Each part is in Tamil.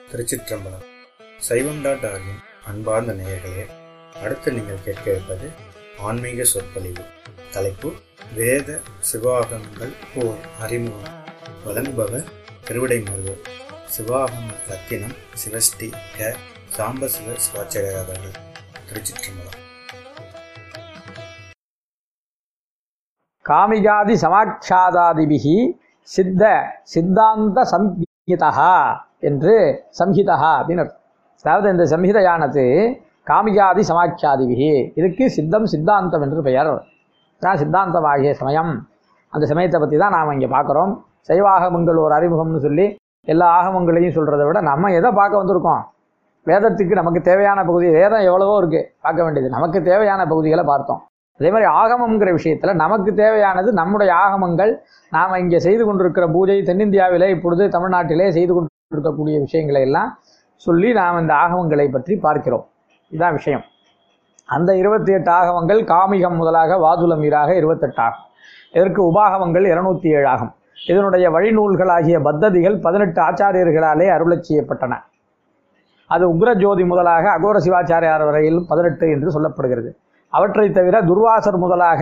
திருச்சிற்றம்பலம் சைவம் டாட் ஆர்கின் அன்பார்ந்த நேயர்களே அடுத்து நீங்கள் கேட்க இருப்பது ஆன்மீக சொற்பொழிவு தலைப்பு வேத சிவாகமங்கள் ஓர் அறிமுகம் வழங்குபவர் திருவிடை மருதூர் சிவாகம ரத்தினம் சிவஸ்ரீ க சாம்பசிவ சிவாச்சாரியர் அவர்கள் திருச்சிற்றம்பலம் காமிகாதி சமாட்சாதாதிபிகி சித்த சித்தாந்த சம்ஹிதா என்று சம்ஹிதா அப்படின்னு அர்த்தம் அதாவது இந்த சம்ஹிதையானது காமிகாதி சமாட்சாதிபிகி இதுக்கு சித்தம் சித்தாந்தம் என்று பெயர் தான் சித்தாந்தமாகிய சமயம் அந்த சமயத்தை பற்றி தான் நாம் இங்கே பார்க்குறோம் சைவாகமங்கள் ஒரு அறிமுகம்னு சொல்லி எல்லா ஆகமங்களையும் சொல்கிறத விட நம்ம எதை பார்க்க வந்திருக்கோம் வேதத்துக்கு நமக்கு தேவையான பகுதி வேதம் எவ்வளவோ இருக்குது பார்க்க வேண்டியது நமக்கு தேவையான பகுதிகளை பார்த்தோம் அதே மாதிரி ஆகமம்ங்கிற விஷயத்தில் நமக்கு தேவையானது நம்முடைய ஆகமங்கள் நாம் இங்கே செய்து கொண்டிருக்கிற பூஜை தென்னிந்தியாவிலே இப்பொழுது தமிழ்நாட்டிலே செய்து கொண்டிருக்கக்கூடிய விஷயங்களை எல்லாம் சொல்லி நாம் இந்த ஆகமங்களை பற்றி பார்க்கிறோம் இதுதான் விஷயம் அந்த இருபத்தி எட்டு ஆகமங்கள் காமிகம் முதலாக வாதுலம் ஈராக இருபத்தெட்டு ஆகும் இதற்கு உபாகமங்கள் இருநூத்தி ஏழு ஆகும் இதனுடைய வழிநூல்களாகிய பத்ததிகள் பதினெட்டு ஆச்சாரியர்களாலே அருளச் செய்யப்பட்டன அது உக்ரஜோதி முதலாக அகோர சிவாச்சாரியார் வரையிலும் பதினெட்டு என்று சொல்லப்படுகிறது அவற்றை தவிர துர்வாசர் முதலாக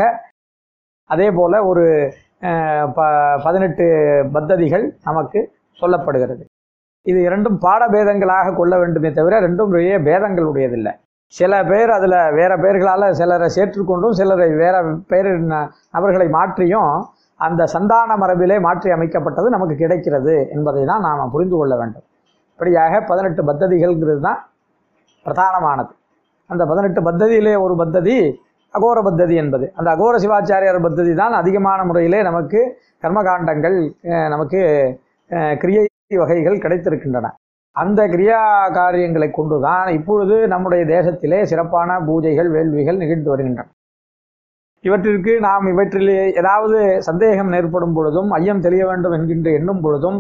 அதே போல ஒரு அஹ், ப பதினெட்டு பத்ததிகள் நமக்கு சொல்லப்படுகிறது இது இரண்டும் பாடபேதங்களாக கொள்ள வேண்டுமே தவிர ரெண்டும் பெரிய பேதங்களுடையதில்லை சில பேர் அதில் வேற பெயர்களால் சிலரை சேர்த்துக்கொண்டும் சிலரை வேற பேர் ந- நபர்களை மாற்றியும் அந்த சந்தான மரபிலே மாற்றி அமைக்கப்பட்டது நமக்கு கிடைக்கிறது என்பதை தான் நாம் புரிந்து கொள்ள வேண்டும் இப்படியாக பதினெட்டு பத்ததிகள்ங்கிறது தான் பிரதானமானது அந்த பதினெட்டு பத்ததியிலே ஒரு பத்ததி அகோர பத்ததி என்பது அந்த அகோர சிவாச்சாரியார் பத்ததி தான் அதிகமான முறையிலே நமக்கு கர்மகாண்டங்கள் அஹ், நமக்கு அஹ், கிரியை வகைகள் கிடைத்திருக்கின்றன அந்த கிரியா காரியங்களை கொண்டு தான் இப்பொழுது நம்முடைய தேசத்திலே சிறப்பான பூஜைகள் வேள்விகள் நிகழ்ந்து வருகின்றன இவற்றிற்கு நாம் இவற்றில் ஏதாவது சந்தேகம் ஏற்படும் பொழுதும் ஐயம் தெளிய வேண்டும் என்கின்ற எண்ணும் பொழுதும்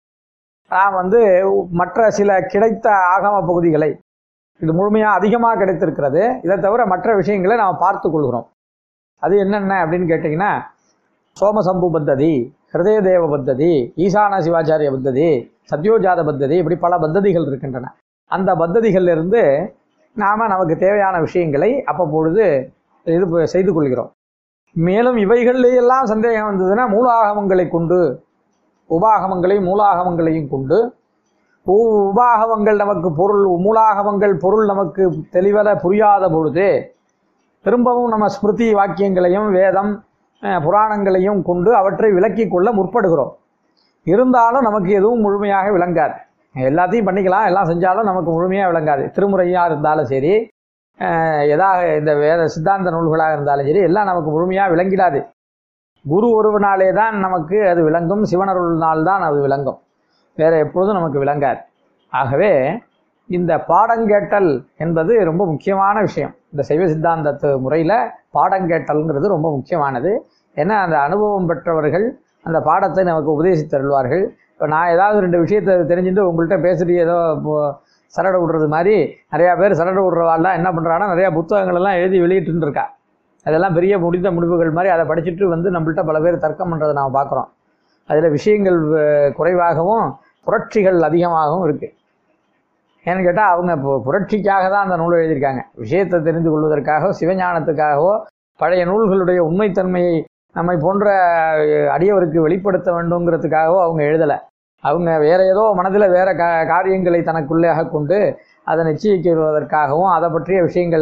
நாம் வந்து மற்ற சில கிடைத்த ஆகம பகுதிகளை இது முழுமையாக அதிகமாக கிடைத்திருக்கிறது இதை தவிர மற்ற விஷயங்களை நாம் பார்த்து கொள்கிறோம் அது என்னென்ன அப்படின்னு கேட்டிங்கன்னா சோமசம்பு பத்ததி ஹிருதய தேவ பத்ததி ஈசான சிவாச்சாரிய பத்ததி சத்யோஜாத பத்ததி இப்படி பல பத்ததிகள் இருக்கின்றன அந்த பத்ததிகள்ல இருந்து நாம் நமக்கு தேவையான விஷயங்களை அப்பப்பொழுது இது ப- செய்து கொள்கிறோம் மேலும் இவைகளிலெல்லாம் சந்தேகம் வந்ததுன்னா மூலாகமங்களை கொண்டு உபாகமங்களையும் மூலாகமங்களையும் கொண்டு உ- உபாகமங்கள் நமக்கு பொருள் மூலாகமங்கள் பொருள் நமக்கு தெளிவர புரியாத பொழுது திரும்பவும் நம்ம ஸ்மிருதி வாக்கியங்களையும் வேதம் அஹ், புராணங்களையும் கொண்டு அவற்றை விளக்கிக் கொள்ள முற்படுகிறோம் இருந்தாலும் நமக்கு எதுவும் முழுமையாக விளங்காது எல்லாத்தையும் பண்ணிக்கலாம் எல்லாம் செஞ்சாலும் நமக்கு முழுமையாக விளங்காது திருமுறையாக இருந்தாலும் சரி அஹ், எதாக இந்த வேத சித்தாந்த நூல்களாக இருந்தாலும் சரி எல்லாம் நமக்கு முழுமையாக விளங்கிடாது குரு ஒருவனாலே தான் நமக்கு அது விளங்கும் சிவனருள்னால் தான் அது விளங்கும் வேற எப்பொழுதும் நமக்கு விளங்காது ஆகவே இந்த பாடங்கேட்டல் என்பது ரொம்ப முக்கியமான விஷயம் இந்த சைவ சித்தாந்தத்து முறையில் பாடங்கேட்டல்ங்கிறது ரொம்ப முக்கியமானது ஏன்னா அந்த அனுபவம் பெற்றவர்கள் அந்த பாடத்தை நமக்கு உபதேசித்து தருவார்கள் இப்போ நான் ஏதாவது ரெண்டு விஷயத்தை தெரிஞ்சுட்டு உங்கள்கிட்ட பேசிட்டு ஏதோ இப்போ சரடை விடுறது மாதிரி நிறையா பேர் சரடை விடுறவாள்லாம் என்ன பண்ணுறாங்கன்னா நிறையா புத்தகங்கள் எல்லாம் எழுதி வெளியிட்டு இருக்கா அதெல்லாம் பெரிய முடிந்த முடிவுகள் மாதிரி அதை படிச்சுட்டு வந்து நம்மள்ட்ட பல பேர் தர்க்கம் பண்ணுறதை நாம் பார்க்குறோம் அதில் விஷயங்கள் அஹ், குறைவாகவும் புரட்சிகள் அதிகமாகவும் இருக்குது ஏன்னு கேட்டால் அவங்க இப்போ புரட்சிக்காக தான் அந்த நூலை எழுதியிருக்காங்க விஷயத்தை தெரிந்து கொள்வதற்காகவோ சிவஞானத்துக்காகவோ பழைய நூல்களுடைய உண்மைத்தன்மையை நம்மை போன்ற அஹ், அடியவருக்கு வெளிப்படுத்த வேண்டுங்கிறதுக்காகவோ அவங்க எழுதலை அவங்க வேற ஏதோ மனதில் வேற கா காரியங்களை தனக்குள்ளேக கொண்டு அதை நிச்சயிக்கிறதற்காகவும் அதை பற்றிய விஷயங்கள்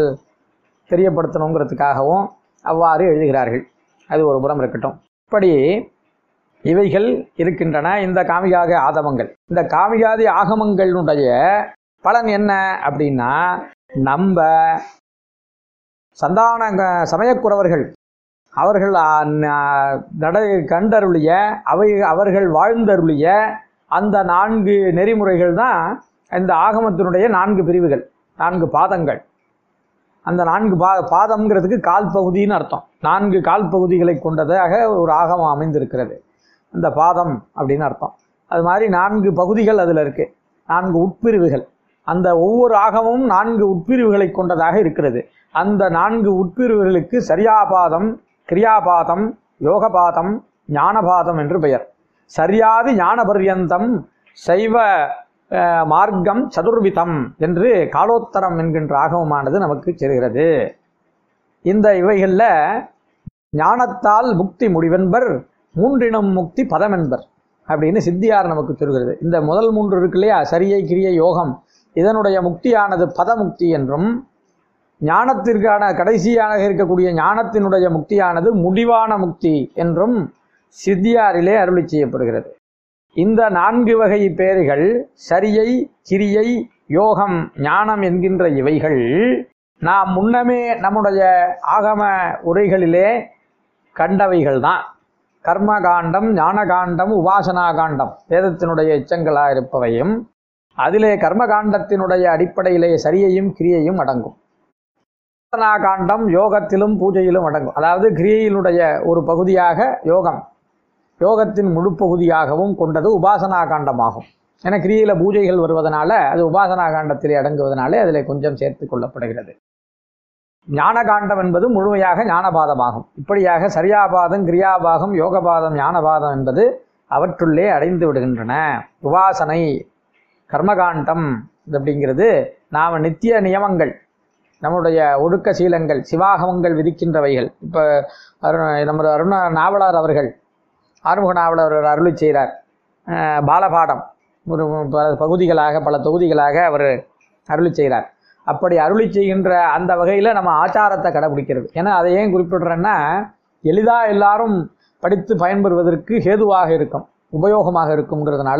தெரியப்படுத்தணுங்கிறதுக்காகவும் அவ்வாறு எழுதுகிறார்கள் அது ஒரு புறம் இருக்கட்டும் இப்படி இவைகள் இருக்கின்றன இந்த காமிகாக ஆதமங்கள் இந்த காமிகாதி ஆகமங்களுடைய பலன் என்ன அப்படின்னா நம்ம சந்தான க- சமயக்குறவர்கள் அவர்கள் ஆ, ந- நட கண்டருளிய அவை அவர்கள் வாழ்ந்தருளிய அந்த நான்கு நெறிமுறைகள் தான் இந்த ஆகமத்தினுடைய நான்கு பிரிவுகள் நான்கு பாதங்கள் அந்த நான்கு பா பாதம்ங்கிறதுக்கு கால் பகுதின்னு அர்த்தம் நான்கு கால் பகுதிகளை கொண்டதாக ஒரு ஆகமம் அமைந்திருக்கிறது அந்த பாதம் அப்படின்னு அர்த்தம் அது மாதிரி நான்கு பகுதிகள் அதில் இருக்குது நான்கு உட்பிரிவுகள் அந்த ஒவ்வொரு ஆகமும் நான்கு உட்பிரிவுகளை கொண்டதாக இருக்கிறது அந்த நான்கு உட்பிரிவுகளுக்கு சரியாபாதம் கிரியாபாதம் யோகபாதம் ஞானபாதம் என்று பெயர் சரியாதி ஞானபர்யந்தம் சைவ அஹ், மார்க்கம் சதுர்விதம் என்று காலோத்தரம் என்கின்ற ஆகமமானது நமக்கு செல்கிறது இந்த இவைகளில் ஞானத்தால் முக்தி முடிவென்பர் மூன்றினம் முக்தி பதமென்பர் அப்படின்னு சித்தியார் நமக்கு சொல்கிறது இந்த முதல் மூன்று இருக்கு இல்லையா சரியை கிரிய யோகம் இதனுடைய முக்தியானது பதமுக்தி என்றும் ஞானத்திற்கான கடைசியாக இருக்கக்கூடிய ஞானத்தினுடைய முக்தியானது முடிவான முக்தி என்றும் சித்தியாரிலே அருளி செய்யப்படுகிறது இந்த நான்கு வகை பேர்கள் சரியை கிரியை யோகம் ஞானம் என்கின்ற இவைகள் நாம் முன்னமே நம்முடைய ஆகம உரைகளிலே கண்டவைகள் தான் கர்மகாண்டம் ஞானகாண்டம் உபாசனா காண்டம் வேதத்தினுடைய எச்சங்களாக இருப்பவையும் அதிலே கர்மகாண்டத்தினுடைய அடிப்படையிலே சரியையும் கிரியையும் அடங்கும் உபாசனா காண்டம் யோகத்திலும் பூஜையிலும் அடங்கும் அதாவது கிரியையினுடைய ஒரு பகுதியாக யோகம் யோகத்தின் முழு பகுதியாகவும் கொண்டது உபாசனா காண்டமாகும் ஏன்னா கிரியில பூஜைகள் வருவதனால அது உபாசனா காண்டத்திலே அடங்குவதனாலே அதில் கொஞ்சம் சேர்த்து கொள்ளப்படுகிறது ஞானகாண்டம் என்பது முழுமையாக ஞானபாதமாகும் இப்படியாக சரியாபாதம் கிரியாபாகம் யோகபாதம் ஞானபாதம் என்பது அவற்றுள்ளே அடைந்து விடுகின்றன உபாசனை கர்மகாண்டம் இது அப்படிங்கிறது நாம் நித்திய நியமங்கள் நம்முடைய ஒழுக்க சீலங்கள் சிவாகமங்கள் விதிக்கின்றவைகள் இப்போ அரு நமது அருண நாவலர் அவர்கள் ஆறுமுக நாவலர் அவர் அருளி செய்கிறார் அஹ் பாலபாடம் ஒரு பல பகுதிகளாக பல தொகுதிகளாக அவர் அருளி செய்கிறார் அப்படி அருளி செய்கின்ற அந்த வகையில் நம்ம ஆச்சாரத்தை கடைபிடிக்கிறது ஏன்னா அதை ஏன் குறிப்பிடுறேன்னா எளிதாக எல்லாரும் படித்து பயன்பெறுவதற்கு ஹேதுவாக இருக்கும் உபயோகமாக இருக்குங்கிறதுனால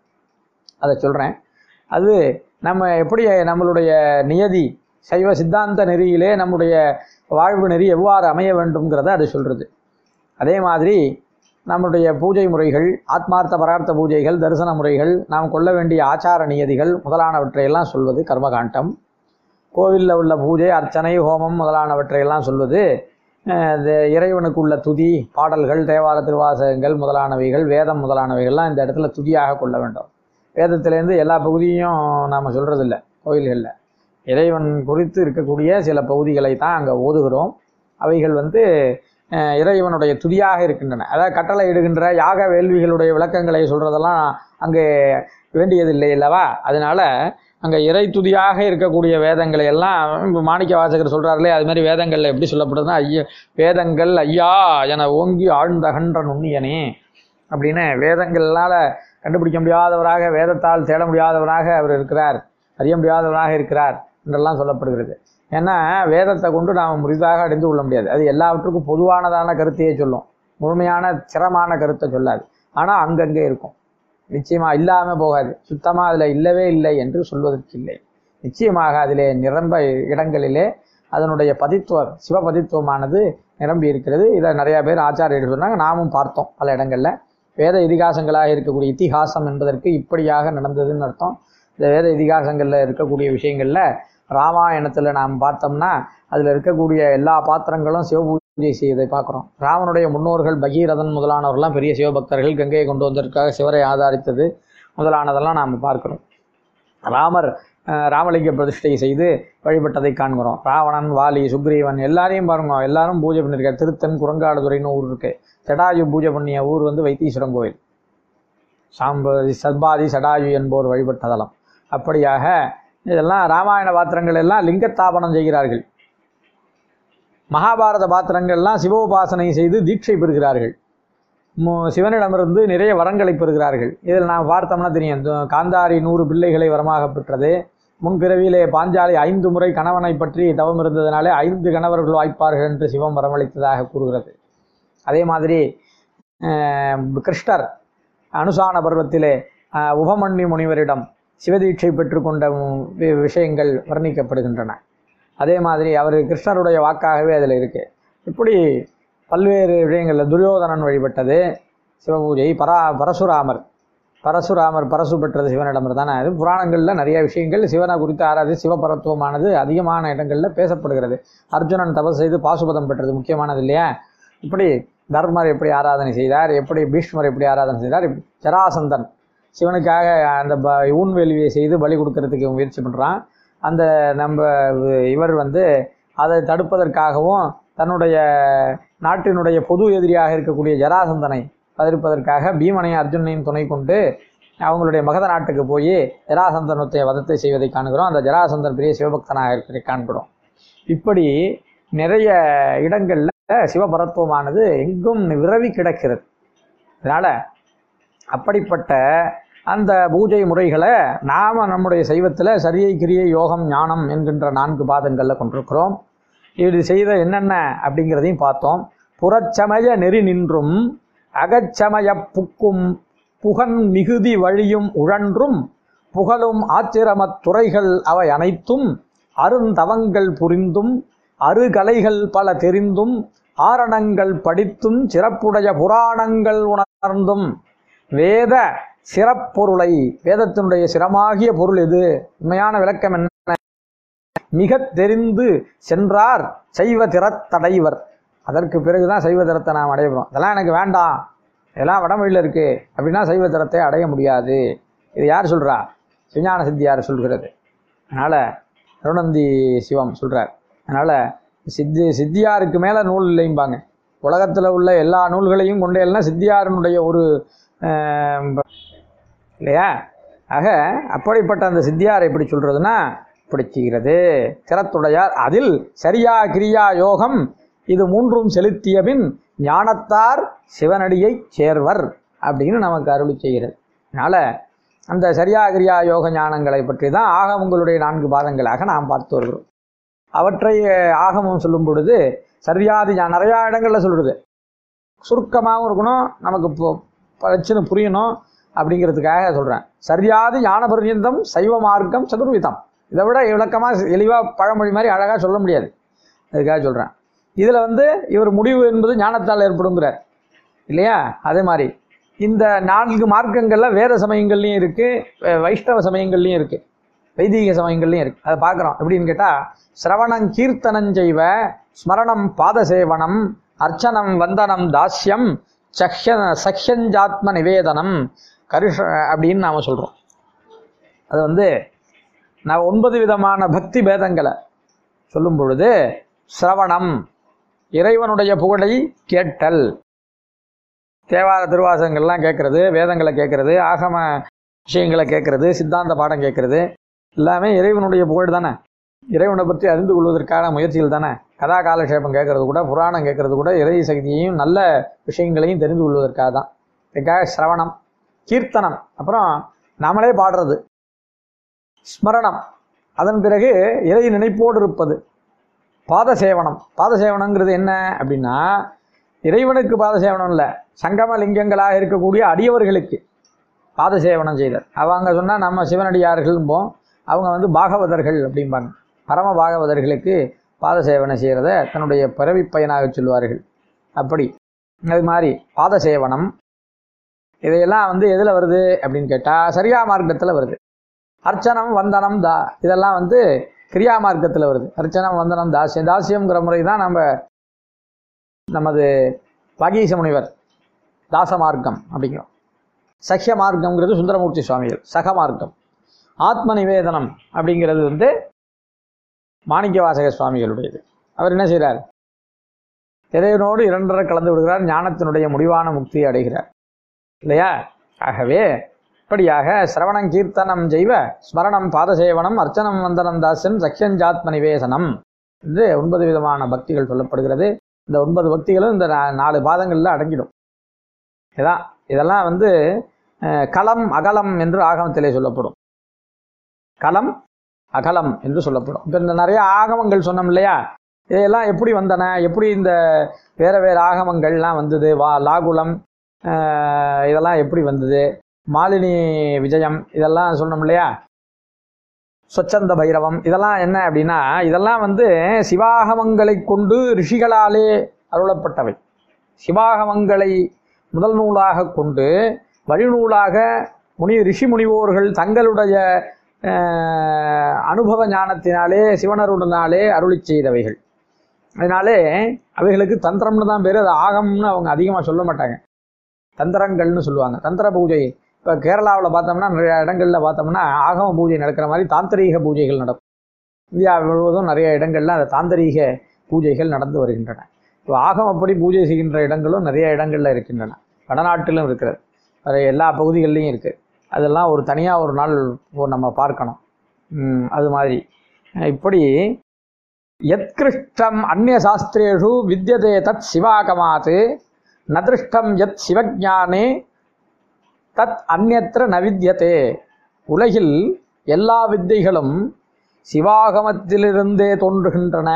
அதை சொல்கிறேன் அது நம்ம எப்படி நம்மளுடைய நியதி சைவ சித்தாந்த நெறியிலே நம்முடைய வாழ்வு நெறி எவ்வாறு அமைய வேண்டும்ங்கிறத அது சொல்கிறது அதே மாதிரி நம்முடைய பூஜை முறைகள் ஆத்மார்த்த பரார்த்த பூஜைகள் தரிசன முறைகள் நாம் கொள்ள வேண்டிய ஆச்சார நியதிகள் முதலானவற்றையெல்லாம் சொல்வது கர்மகாண்டம் கோவிலில் உள்ள பூஜை அர்ச்சனை ஹோமம் முதலானவற்றையெல்லாம் சொல்வது அஹ், இந்த இறைவனுக்கு உள்ள துதி பாடல்கள் தேவார திருவாசகங்கள் முதலானவைகள் வேதம் முதலானவைகள்லாம் இந்த இடத்துல துதியாக கொள்ள வேண்டும் வேதத்திலேருந்து எல்லா பகுதியும் நாம் சொல்கிறதில்ல கோயில்களில் இறைவன் குறித்து இருக்கக்கூடிய சில பகுதிகளை தான் அங்கே ஓதுகிறோம் அவைகள் வந்து அஹ், இறைவனுடைய துதியாக இருக்கின்றன அதாவது கட்டளை இடுகின்ற யாக வேள்விகளுடைய விளக்கங்களை சொல்கிறதெல்லாம் அங்கே வேண்டியதில்லை அல்லவா அதனால அங்கே இறை துதியாக இருக்கக்கூடிய வேதங்களை எல்லாம் இப்போ மாணிக்க வாசகர் சொல்கிறார்களே அது மாதிரி வேதங்களில் எப்படி சொல்லப்படுதுன்னா ஐயா வேதங்கள் ஐயா என ஓங்கி ஆழ்ந்தகன்ற நுண்ணியனே அப்படின்னு வேதங்களால் கண்டுபிடிக்க முடியாதவராக வேதத்தால் தேட முடியாதவராக அவர் இருக்கிறார் அறிய முடியாதவராக இருக்கிறார் என்றெல்லாம் சொல்லப்படுகிறது ஏன்னா வேதத்தை கொண்டு நாம் முறிதாக அடைந்து கொள்ள முடியாது அது எல்லாவற்றுக்கும் பொதுவானதான கருத்தையே சொல்லும் முழுமையான சிரமான கருத்தை சொல்லாது ஆனால் அங்கங்கே இருக்கும் நிச்சயமாக இல்லாமல் போகாது சுத்தமாக அதில் இல்லவே இல்லை என்று சொல்வதற்கு இல்லை நிச்சயமாக அதிலே நிரம்ப இடங்களிலே அதனுடைய பதித்துவம் சிவபதித்துவமானது நிரம்பி இருக்கிறது இதை நிறையா பேர் ஆச்சாரியர்கள் சொன்னாங்க நாமும் பார்த்தோம் பல இடங்களில் வேத இதிகாசங்களாக இருக்கக்கூடிய இத்திஹாசம் என்பதற்கு இப்படியாக நடந்ததுன்னு அர்த்தம் இந்த வேத இதிகாசங்களில் இருக்கக்கூடிய விஷயங்களில் ராமாயணத்தில் நாம் பார்த்தோம்னா அதில் இருக்கக்கூடிய எல்லா பாத்திரங்களும் சிவபூஜை செய்வதை பார்க்குறோம் ராமனுடைய முன்னோர்கள் பகீரதன் முதலானவர்கள்லாம் பெரிய சிவபக்தர்கள் கங்கையை கொண்டு வந்ததற்காக சிவரை ஆதாரித்தது முதலானதெல்லாம் நாம் பார்க்கிறோம் ராமர் அஹ், ராமலிங்க பிரதிஷ்டை செய்து வழிபட்டதை காண்கிறோம் ராவணன் வாலி சுக்ரீவன் எல்லாரையும் பாருங்க எல்லாரும் பூஜை பண்ணியிருக்காரு திருத்தன் குரங்காடுதுறைன்னு ஊர் இருக்கு சடாயு பூஜை பண்ணிய ஊர் வந்து வைத்தீஸ்வரன் கோவில் சாம்பதி சத்பாதி சடாயு என்போர் வழிபட்ட தலம் அப்படியாக இதெல்லாம் ராமாயண பாத்திரங்கள் எல்லாம் லிங்கத்தாபனம் செய்கிறார்கள் மகாபாரத பாத்திரங்கள்லாம் சிவோபாசனை செய்து தீட்சை பெறுகிறார்கள் மு- சிவனிடமிருந்து நிறைய வரங்களை பெறுகிறார்கள் இதில் நாம் பார்த்தோம்னா தெரியும் இந்த காந்தாரி நூறு பிள்ளைகளை வரமாக பெற்றது முன்பிறவியிலே பாஞ்சாலி ஐந்து முறை கணவனை பற்றி தவம் இருந்ததினாலே ஐந்து கணவர்கள் வாய்ப்பார்கள் என்று சிவம் வரமளித்ததாக கூறுகிறது அதே மாதிரி அஹ், கிருஷ்ணர் அனுசான பருவத்திலே அஹ், உபமன்யு முனிவரிடம் சிவதீட்சை பெற்றுக்கொண்ட ம், வி- விஷயங்கள் வர்ணிக்கப்படுகின்றன அதே மாதிரி அவர் கிருஷ்ணருடைய வாக்காகவே அதில் இருக்கு இப்படி பல்வேறு விஷயங்களில் துரியோதனன் வழிபட்டது சிவபூஜை பரா பரசுராமர் பரசுராமர் பரசு பெற்றது சிவனிடம் தானே அது புராணங்களில் நிறைய விஷயங்கள் சிவனை குறித்து ஆராது சிவபரத்துவமானது அதிகமான இடங்களில் பேசப்படுகிறது அர்ஜுனன் தபஸ் செய்து பாசுபதம் பெற்றது முக்கியமானது இல்லையா இப்படி தர்மர் எப்படி ஆராதனை செய்தார் எப்படி பீஷ்மர் எப்படி ஆராதனை செய்தார் இப்படி ஜராசந்தன் சிவனுக்காக அந்த ப ஊன் வேள்வியை செய்து பலி கொடுக்கறதுக்கு முயற்சி பண்ணுறான் அந்த நம்ம இவர் வந்து அதை தடுப்பதற்காகவும் தன்னுடைய நாட்டினுடைய பொது எதிரியாக இருக்கக்கூடிய ஜராசந்தனை தவிர்ப்பதற்காக பீமனை அர்ஜுனனையும் துணை கொண்டு அவங்களுடைய மகத நாட்டுக்கு போய் ஜராசந்தனத்தை வதத்தை செய்வதை காண்கிறோம் அந்த ஜராசந்தன் பெரிய சிவபக்தனாக இருக்கிறதை காண்கிறோம் இப்படி நிறைய இடங்கள்ல சிவபரத்துவமானது எங்கும் விரவி கிடக்கிறது அதனால அப்படிப்பட்ட அந்த பூஜை முறைகளை நாம நம்முடைய சைவத்தில் சரியை கிரியை யோகம் ஞானம் என்கின்ற நான்கு பாதங்களில் கொண்டிருக்கிறோம் இது செய்த என்னென்ன அப்படிங்கிறதையும் பார்த்தோம் புறச்சமய நெறி நின்றும் அகச்சமய புக்கும் புகன் மிகுதி வழியும் உழன்றும் புகழும் ஆச்சிரமத் துறைகள் அவை அனைத்தும் அருந்தவங்கள் புரிந்தும் அருகலைகள் பல தெரிந்தும் ஆரணங்கள் படித்தும் சிறப்புடைய புராணங்கள் உணர்ந்தும் வேத சிறப்பொருளை வேதத்தினுடைய சிரமாகிய பொருள் எது உண்மையான விளக்கம் என்ன மிக தெரிந்து சென்றார் சைவ திறத்தடைவர் அதற்கு பிறகுதான் சைவ திறத்தை நாம் அடையணும் அதெல்லாம் எனக்கு வேண்டாம் இதெல்லாம் வடமொழியில் இருக்கு அப்படின்னா சைவ திறத்தை அடைய முடியாது இது யார் சொல்றா விஞ்ஞான சித்தியார் சொல்கிறது அதனால அருணந்தி சிவம் சொல்றார் அதனால சித்தி சித்தியாருக்கு மேல நூல் இல்லைம்பாங்க உலகத்தில் உள்ள எல்லா நூல்களையும் கொண்டு எல்லாம் சித்தியாரினுடைய ஒரு ஆம், இல்லையா ஆக அப்படிப்பட்ட அந்த சித்தியார் எப்படி சொல்றதுன்னா இப்படி செய்கிறது திறத்துடையார் அதில் சரியா கிரியா யோகம் இது மூன்றும் செலுத்திய பின் ஞானத்தார் சிவனடியை சேர்வர் அப்படின்னு நமக்கு அருளி செய்கிறது அதனால அந்த சரியா கிரியா யோக ஞானங்களை பற்றி தான் ஆகமங்களுடைய நான்கு பாதங்களாக நாம் பார்த்து வருகிறோம் அவற்றை அஹ், ஆகமம் சொல்லும் பொழுது சரியாதி ஞா- நிறையா இடங்கள்ல சொல்றது சுருக்கமாகவும் இருக்கணும் நமக்கு பு- பிரச்சனை புரியணும் அப்படிங்கிறதுக்காக சொல்கிறேன் சரியாதி ஞான பர்யந்தம் சைவ மார்க்கம் சதுர்விதம் இதை விட விளக்கமாக எளிவாக பழமொழி மாதிரி அழகாக சொல்ல முடியாது அதுக்காக சொல்கிறேன் இதில் வந்து இவர் முடிவு என்பது ஞானத்தால் ஏற்படுங்கிறார் இல்லையா அதே மாதிரி இந்த நான்கு மார்க்கங்களில் வேத சமயங்கள்லையும் இருக்குது வைஷ்ணவ சமயங்கள்லையும் இருக்குது வைதீக சமயங்கள்லையும் இருக்குது அதை பார்க்குறோம் எப்படின்னு கேட்டால் சிரவணம் கீர்த்தனம் செய்வ ஸ்மரணம் பாதசேவனம் அர்ச்சனம் வந்தனம் தாஸ்யம் சக்ஷ சக்ஷஞ்சாத்ம நிவேதனம் கருஷ அப்படின்னு நாம் சொல்கிறோம் அது வந்து நான் ஒன்பது விதமான பக்தி பேதங்களை சொல்லும் பொழுது சிரவணம் இறைவனுடைய புகழை கேட்டல் தேவார திருவாசகங்கள்லாம் கேட்கறது வேதங்களை கேட்கறது ஆகம விஷயங்களை கேட்கறது சித்தாந்த பாடம் கேட்கறது எல்லாமே இறைவனுடைய புகழ் தானே இறைவனை பற்றி அறிந்து கொள்வதற்கான முயற்சிகள் தானே கதா காலக்ஷேபம் கேட்கறது கூட புராணம் கேட்கறது கூட இறை சக்தியையும் நல்ல விஷயங்களையும் தெரிந்து கொள்வதற்காக தான் இதுக்காக சிரவணம் கீர்த்தனம் அப்புறம் நாமளே பாடுறது ஸ்மரணம் அதன் பிறகு இறை நினைப்போடு இருப்பது பாதசேவனம் பாதசேவனங்கிறது என்ன அப்படின்னா இறைவனுக்கு பாதசேவனம் இல்லை சங்கம லிங்கங்களாக இருக்கக்கூடிய அடியவர்களுக்கு பாதசேவனம் செய்தல் அவங்க சொன்னால் நம்ம சிவனடியார்கள்ம்போம் அவங்க வந்து பாகவதர்கள் அப்படிம்பாங்க பரம பாகவதர்களுக்கு பாதசேவனை செய்கிறத தன்னுடைய பிறவி பயனாக சொல்லுவார்கள் அப்படி அது மாதிரி பாதசேவனம் இதையெல்லாம் வந்து எதில் வருது அப்படின்னு கேட்டால் சரியா மார்க்கத்தில் வருது அர்ச்சனம் வந்தனம் தா இதெல்லாம் வந்து கிரியா மார்க்கத்தில் வருது அர்ச்சனம் வந்தனம் தாசியம் தாசியம்ங்கிற முறை தான் நம்ம நமது வாகீச முனிவர் தாச மார்க்கம் அப்படிங்கிறோம் சஹ்ய மார்க்கம்ங்கிறது சுந்தரமூர்த்தி சுவாமிகள் சக மார்க்கம் ஆத்ம நிவேதனம் அப்படிங்கிறது வந்து மாணிக்க வாசக சுவாமிகளுடையது அவர் என்ன செய்கிறார் இறைவனோடு இரண்டரை கலந்து விடுகிறார் ஞானத்தினுடைய முடிவான முக்தியை அடைகிறார் இல்லையா ஆகவே இப்படியாக சிரவணம் கீர்த்தனம் செய்வ ஸ்மரணம் பாதசேவனம் அர்ச்சனம் வந்தனம் தாசன் சக்ஷஞ்சாத்ம நிவேசனம் என்று ஒன்பது விதமான பக்திகள் சொல்லப்படுகிறது இந்த ஒன்பது பக்திகளும் இந்த நா- நாலு பாதங்களில் அடங்கிடும் இதான் இதெல்லாம் வந்து அஹ், களம் அகலம் என்று ஆகமத்திலே சொல்லப்படும் களம் அகலம் என்று சொல்லப்படும் இப்போ இந்த நிறைய ஆகமங்கள் சொன்னோம் இல்லையா இதெல்லாம் எப்படி வந்தன எப்படி இந்த வேற வேற ஆகமங்கள்லாம் வந்தது வா லாகுலம் அஹ், இதெல்லாம் எப்படி வந்தது மாலினி விஜயம் இதெல்லாம் சொன்னோம் இல்லையா சொச்சந்த பைரவம் இதெல்லாம் என்ன அப்படின்னா இதெல்லாம் வந்து சிவாகமங்களை கொண்டு ரிஷிகளாலே அருளப்பட்டவை சிவாகமங்களை முதல் நூலாக கொண்டு வழிநூலாக முனி ரிஷி முனிவோர்கள் தங்களுடைய அஹ், அனுபவ ஞானத்தினாலே சிவனருடனாலே அருளி செய்தவைகள் அதனாலே அவைகளுக்கு தந்திரம்னு தான் பேர் அது ஆகம்னு அவங்க அதிகமாக சொல்ல மாட்டாங்க தந்திரங்கள்னு சொல்லுவாங்க தந்திர பூஜை இப்போ கேரளாவில் பார்த்தோம்னா நிறைய இடங்களில் பார்த்தோம்னா ஆகம பூஜை நடக்கிற மாதிரி தாந்திரீக பூஜைகள் நடக்கும் இந்தியா முழுவதும் நிறைய இடங்கள்ல அந்த தாந்திரீக பூஜைகள் நடந்து வருகின்றன இப்போ ஆகமப்படி பூஜை செய்கின்ற இடங்களும் நிறைய இடங்கள்ல இருக்கின்றன வடநாட்டிலும் இருக்கிறது அது எல்லா பகுதிகளிலையும் இருக்கு அதெல்லாம் ஒரு தனியாக ஒரு நாள் ஒரு நம்ம பார்க்கணும் ம், அது மாதிரி அஹ் இப்படி யத்கிருஷ்டம் அந்நிய சாஸ்திரேஷு வித்யதே தத் சிவாகமாத் நதிருஷ்டம் யத் சிவஜானே தத் அந்நத்திர ந வித்யதே உலகில் எல்லா வித்தைகளும் சிவாகமத்திலிருந்தே தோன்றுகின்றன